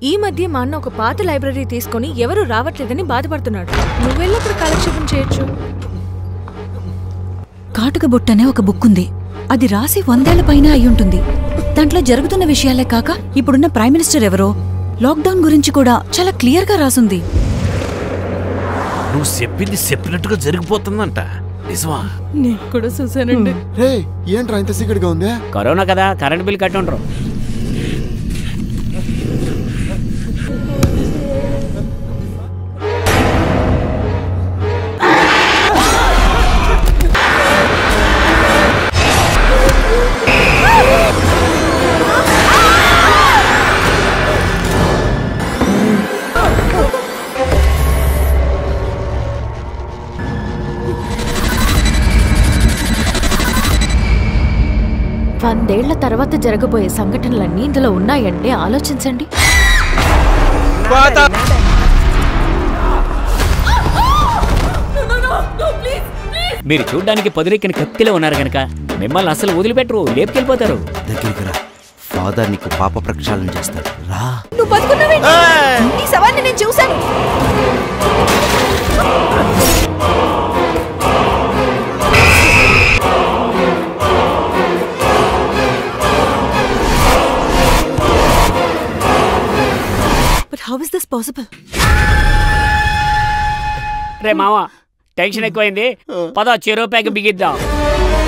ఈ మధ్య మా అన్న ఒక పాత లైబ్రరీ తీసుకొని ఎవరు రావట్లేదని బాధపడుతున్నాడు నువ్వెళ్ళి అక్కడ కాలక్షేపం చేయొచ్చు కాటుక బుట్ట అనే ఒక బుక్ ఉంది అది రాసి వందేళ్ల పైన అయ్యుంటుంది దాంట్లో జరుగుతున్న విషయాలే కాక ఇప్పుడున్న ప్రైమ్ మినిస్టర్ ఎవరో లాక్డౌన్ గురించి కూడా చాలా క్లియర్ గా రాసుంది నువ్వు చెప్పింది చెప్పినట్టుగా జరిగిపోతుందంట నిజమా నేను కూడా చూసానండి రే ఏంట్రా ఇంత సీక్రెట్గా ఉందే కరోనా కదా కరెంట్ బిల్ కట్టి ఉండరు వందేళ్ల తర్వాత జరగబోయే సంఘటనలన్నీ ఇందులో ఉన్నాయంటే ఆలోచించండి మీరు చూడ్డానికి పొదిరెక్కిన కత్తిలో ఉన్నారు గనక మిమ్మల్ని అసలు వదిలిపెట్టరు లేపుకెళ్ళిపోతారు దగ్గరికి రా ఫాదర్ నీకు పాప ప్రక్షాళన చేస్తాడు రా నువ్వు బతుకున్నావేంటి నీ సవాన్ని నేను చూశాను but how is this possible రే మామ టెన్షన్ ఎక్కువైంది పద చెరువు ప్యాక్ బిగిద్దాం